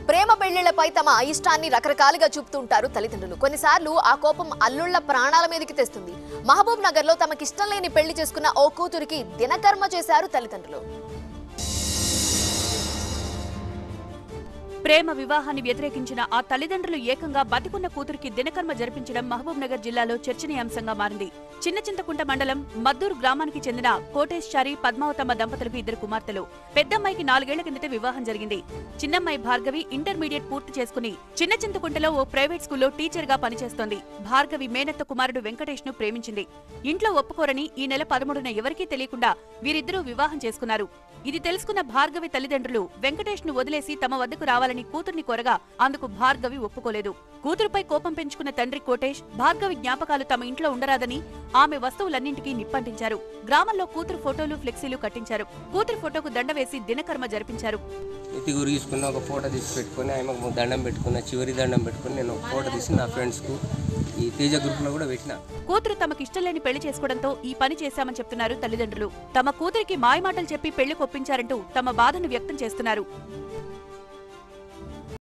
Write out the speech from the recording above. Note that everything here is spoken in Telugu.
ప్రేమ పెళ్లిళ్లపై తమ అయిష్టాన్ని రకరకాలుగా చూపుతుంటారు తల్లిదండ్రులు కొన్నిసార్లు ఆ కోపం అల్లుళ్ల ప్రాణాల మీదకి తెస్తుంది మహబూబ్ నగర్ లో తమకిష్టం లేని పెళ్లి చేసుకున్న ఓ కూతురికి దినకర్మ చేశారు తల్లిదండ్రులు ప్రేమ వివాహాన్ని వ్యతిరేకించిన ఆ తల్లిదండ్రులు ఏకంగా బతికున్న కూతురికి దినకర్మ జరిపించడం మహబూబ్ నగర్ జిల్లాలో చర్చనీయాంశంగా మారింది చిన్న చింతకుంట మండలం మద్దూరు గ్రామానికి చెందిన కోటేశ్చారి పద్మావతమ్మ దంపతులకు ఇద్దరు కుమార్తెలు పెద్దమ్మాయికి నాలుగేళ్ల కిందట వివాహం జరిగింది చిన్నమ్మాయి భార్గవి ఇంటర్మీడియట్ పూర్తి చేసుకుని చిన్న చింతకుంటలో ఓ ప్రైవేట్ స్కూల్లో టీచర్ గా పనిచేస్తోంది భార్గవి మేనత్త కుమారుడు వెంకటేష్ ను ప్రేమించింది ఇంట్లో ఒప్పుకోరని ఈ నెల పదమూడున ఎవరికీ తెలియకుండా వీరిద్దరూ వివాహం చేసుకున్నారు ఇది తెలుసుకున్న భార్గవి తల్లిదండ్రులు వెంకటేష్ ను వదిలేసి తమ వద్దకు రావాలని కూతుర్ని కోరగా అందుకు భార్గవి ఒప్పుకోలేదు కూతురుపై కోపం పెంచుకున్న తండ్రి కోటేష్ భార్గవి జ్ఞాపకాలు తమ ఇంట్లో ఉండరాదని ఆమె వస్తువులన్నింటికీ నిప్పంటించారు గ్రామంలో కూతురు ఫోటోలు ఫ్లెక్సీలు కట్టించారు కూతురు ఫోటోకు దండ వేసి దినకర్మ జరిపించారు ఇతి గురి తీసుకున్న ఒక ఫోటో తీసి పెట్టుకొని ఆమెకు దండం పెట్టుకున్న చివరి దండం పెట్టుకొని నేను ఒక ఫోటో తీసి నా ఫ్రెండ్స్కు ఈ తేజ గ్రూప్లో కూడా పెట్టిన కూతురు తమకిష్టం లేని పెళ్లి చేసుకోవడంతో ఈ పని చేశామని చెప్తున్నారు తల్లిదండ్రులు తమ కూతురికి మాయమాటలు చెప్పి పెళ్లి కొప్పించారంటూ తమ బాధను వ్యక్తం చేస్తున్నారు